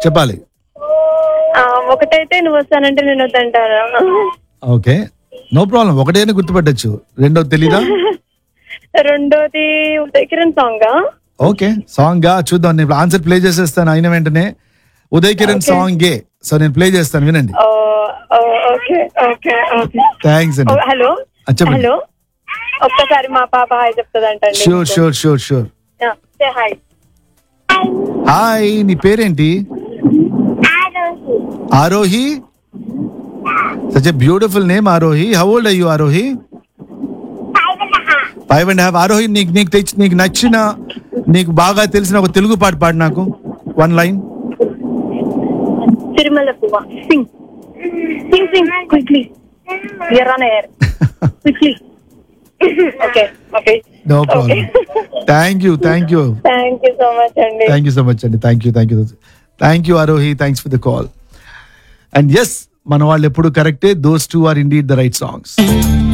చెప్పాలి ఆ, ఒకటైతే నువ్వు వస్తానంటే నేను వద్దంటాను ఓకే నో ప్రాబ్లం ఒకటేనే గుర్తుపట్టచ్చు రెండోది తెలీదా రెండోది Uday Kiran song okay song గా చూద్దాం నేను ఆన్సర్ ప్లే చేసేస్తాను అయిన వెంటనే ఉదయ్ కిరణ్ సాంగ్ సో నేను ప్లే చేస్తాను వినండి ఓకే ఓకే ఓకే థ్యాంక్స్ అండి హలో ఆ, చెప్పండి. హలో ఒక్కసారి మా పాప హాయ్ చెప్తుందంటండి sure sure sure sure hi hi నీ పేరేంటి Aarohi such a beautiful name Aarohi how old are you Aarohi five and half Aarohi నీకు నీకు తెచ్చి నీకు నచ్చిన నీకు బాగా తెలిసిన ఒక తెలుగు పాట పాడు నాకు వన్ లైన్ తిరుమల పువ్వ sing sing sing quickly uh on air quickly okay okay no problem thank you thank you thank you so much అండి థ్యాంక్ యూ సో మచ్ అండి thank you thank you thank you Aarohi thanks for the call and yes మన వాళ్ళు ఎప్పుడు కరెక్టే those two are indeed the right songs